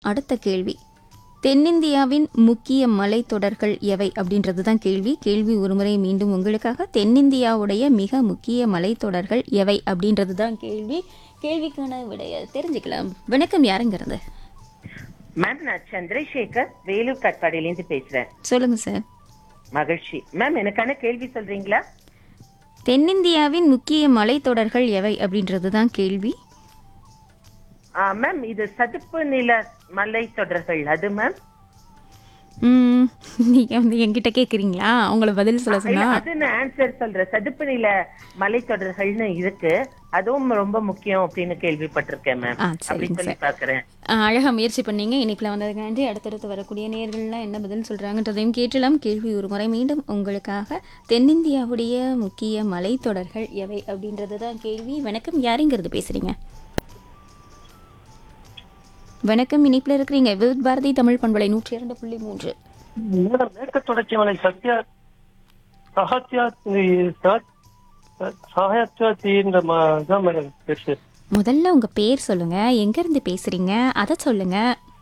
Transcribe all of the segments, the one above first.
அடுத்த கேள்வி தென்னிந்தியாவின் முக்கிய மலைத்தொடர்கள் எவை அப்படின்றது தான் கேள்வி கேள்வி ஒருமுறை மீண்டும் உங்களுக்காக தென்னிந்தியாவுடைய மிக முக்கிய மலைத்தொடர்கள் எவை அப்படின்றது தான் கேள்வி கேள்விக்கான விடைய தெரிஞ்சுக்கலாம் வணக்கம் யாருங்கிறது மேம் நான் சந்திரசேகர் வேலூர் கட்பாடியிலேருந்து பேசுறேன் சொல்லுங்க சார் மகிழ்ச்சி மேம் எனக்கான கேள்வி சொல்றீங்களா தென்னிந்தியாவின் முக்கிய மலைத்தொடர்கள் எவை அப்படின்றது தான் கேள்வி ஆ, மேம் இது சதுப்பு நில மலை தொடர்கள் அது மேம் ம், நீங்க வந்து என்கிட்ட கேக்குறீங்களா உங்களை பதில் சொல்ல இல்ல, சொன்னா அது நான் ஆன்சர் சொல்றேன் சதுப்பு நில மலை தொடர்கள்னு இருக்கு அதுவும் ரொம்ப முக்கியம் அப்படின்னு கேள்விப்பட்டிருக்கேன் மேம் ஆ, அப்படி சரிங்க சொல்லி சார். பாக்குறேன் ஆ, அழகா முயற்சி பண்ணீங்க இனிப்பில் வந்ததுக்காண்டி அடுத்தடுத்து வரக்கூடிய நேர்கள்லாம் என்ன பதில் சொல்றாங்கன்றதையும் கேட்டலாம் கேள்வி ஒரு முறை மீண்டும் உங்களுக்காக தென்னிந்தியாவுடைய முக்கிய மலைத்தொடர்கள் எவை அப்படின்றது தான் கேள்வி வணக்கம் யாருங்கிறது பேசுறீங்க வணக்கம் இனிப்பில் இருக்கிறீங்க வித் பாரதி தமிழ் பண்பலை நூற்றி இரண்டு புள்ளி மூன்று மேடம் மேற்கு தொடர்ச்சி மலை சத்யா சஹத்யா சாஹத்யாத்தின்ற தான் மேடம் பெருசு முதல்ல உங்க பேர் சொல்லுங்க எங்க இருந்து பேசுறீங்க அதை சொல்லுங்க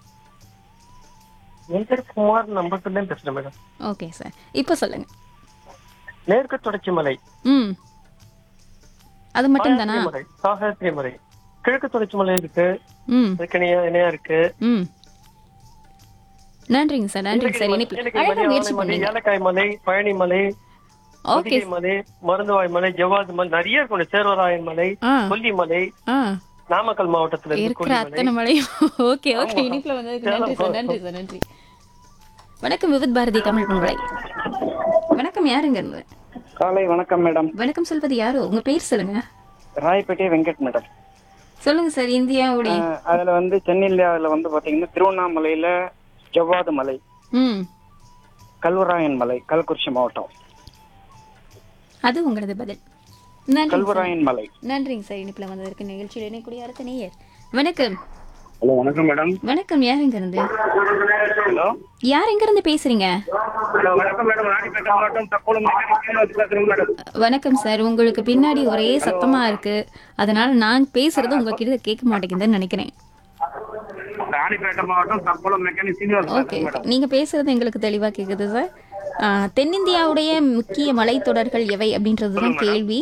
என் பேர் குமார் நம்பர்ல பேசுறேன் மேடம் ஓகே சார் இப்போ சொல்லுங்க மேற்கு தொடர்ச்சி மலை ம் அது மட்டும் தானா சாஹத்ரி மலை சாஹத்ரி மலை கிழக்கு தொடர்ச்சி மலை இருக்கு ம் அதுக்கு இணையா இணையா இருக்கு ம் நன்றிங்க சார் நன்றிங்க சார் இனிப்பு ஏலக்காய் அழகா மலை, முயற்சி ஆனை மலை, பண்ணீங்க ஏலக்காய் மலை பழனி மலை ஓகே பொதிகை மலை மருந்துவாய் மலை ஜவ்வாது மலை நிறைய இருக்கும் சேர்வராயன் மலை ஆ கொல்லி மலை ஆ நாமக்கல் மாவட்டத்துல இருக்கு இருக்கிற கொல்லி மலை அத்தனை மலையும் ஓகே ஓகே இனிப்புல வந்ததுக்கு நன்றி சார் நன்றி சார் நன்றி வணக்கம் விவித் பாரதி தமிழ் பண்பலை வணக்கம் யாருங்க இருந்து காலை வணக்கம் மேடம் வணக்கம் சொல்வது யாரோ உங்க பேர் சொல்லுங்க ராயப்பேட்டை வெங்கட் மேடம் சொல்லுங்க சார் இந்தியாவுடைய அஹ் அதுல வந்து தென்னிந்தியாவில் வந்து பாத்தீங்கன்னா திருவண்ணாமலையில ஜவ்வாது மலை ம் கல்வராயன் மலை கள்ளக்குறிச்சி மாவட்டம் அது உங்களது பதில் நன்றி சார். கல்வராயன் மலை நன்றிங்க சார் இனிப்புல வந்ததற்கு நிகழ்ச்சியில் இணைக்கூடிய அடுத்த நேயர் வணக்கம் ஹலோ வணக்கம் மேடம் வணக்கம் யாருங்க இருந்து ஹலோ யார் எங்க இருந்து பேசுறீங்க ஹலோ வணக்கம் மேடம் ராணிப்பேட்டை மாவட்டம் தக்கோலம் பேசுறேன் மேடம் வணக்கம் சார் உங்களுக்கு பின்னாடி ஒரே சத்தமா இருக்கு அதனால நான் பேசுறது உங்ககிட்ட கேட்க மாட்டேங்குதுன்னு நினைக்கிறேன் ராணிப்பேட்டை மாவட்டம் தக்கோலம் மெக்கானிக் சீனியர் ஓகே நீங்க பேசுறது எங்களுக்கு தெளிவா கேக்குது சார் ஆ, தென்னிந்தியாவுடைய முக்கிய மலைத்தொடர்கள் எவை அப்படின்றது தான் கேள்வி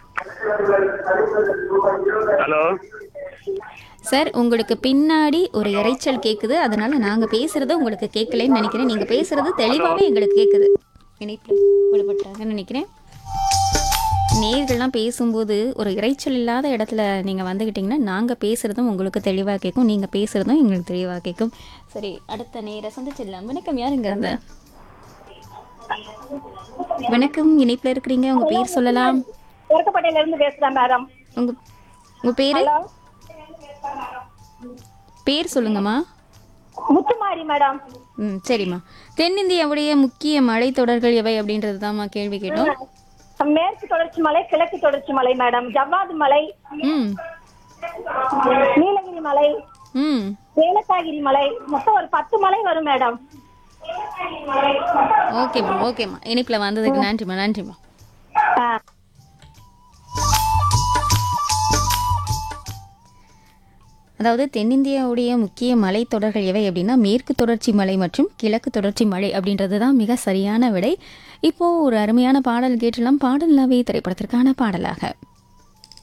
ஹலோ சார் உங்களுக்கு பின்னாடி ஒரு இரைச்சல் கேக்குது அதனால நாங்க பேசுறது உங்களுக்கு கேட்கலன்னு நினைக்கிறேன் நீங்க பேசுறது தெளிவாவே எங்களுக்கு கேக்குது இணைப்பில் விடுபட்டாங்கன்னு நினைக்கிறேன் நேர்கள்லாம் பேசும்போது ஒரு இரைச்சல் இல்லாத இடத்துல நீங்கள் வந்துக்கிட்டிங்கன்னா நாங்கள் பேசுகிறதும் உங்களுக்கு தெளிவாக கேட்கும் நீங்கள் பேசுகிறதும் எங்களுக்கு தெளிவாக கேட்கும் சரி அடுத்த நேர சந்திச்சிடலாம் வணக்கம் யாருங்க இருந்து வணக்கம் இணைப்பில் இருக்கிறீங்க உங்கள் பேர் சொல்லலாம் ஒருக்கப்பட்டையில இருந்து பேசுறேன் மேடம் உங்கள் உங்கள் பேர் ஹலோ பேர் சொல்லுங்கம்மா முத்துமாரி மேடம் ம் சரிம்மா தென்னிந்தியாவுடைய முக்கிய மலைத்தொடர்கள் எவை அப்படின்றது தான்மா கேள்வி கேட்டோம் மேற்கு தொடர்ச்சி மலை கிழக்கு தொடர்ச்சி மலை மேடம் ஜவ்வாது மலை ம் நீலகிரி மலை ம் ஏலக்காகிரி மலை மொத்தம் ஒரு பத்து மலை வரும் மேடம் ஓகேம்மா ஓகேம்மா இனிப்பில் வந்ததுக்கு நன்றிம்மா நன்றிம்மா ஆ. அதாவது தென்னிந்தியாவுடைய முக்கிய மலைத்தொடர்கள் எவை அப்படின்னா மேற்கு தொடர்ச்சி மலை மற்றும் கிழக்கு தொடர்ச்சி மலை அப்படின்றது தான் மிக சரியான விடை இப்போ ஒரு அருமையான பாடல் கேட்டலாம் பாடல் நவே திரைப்படத்திற்கான பாடலாக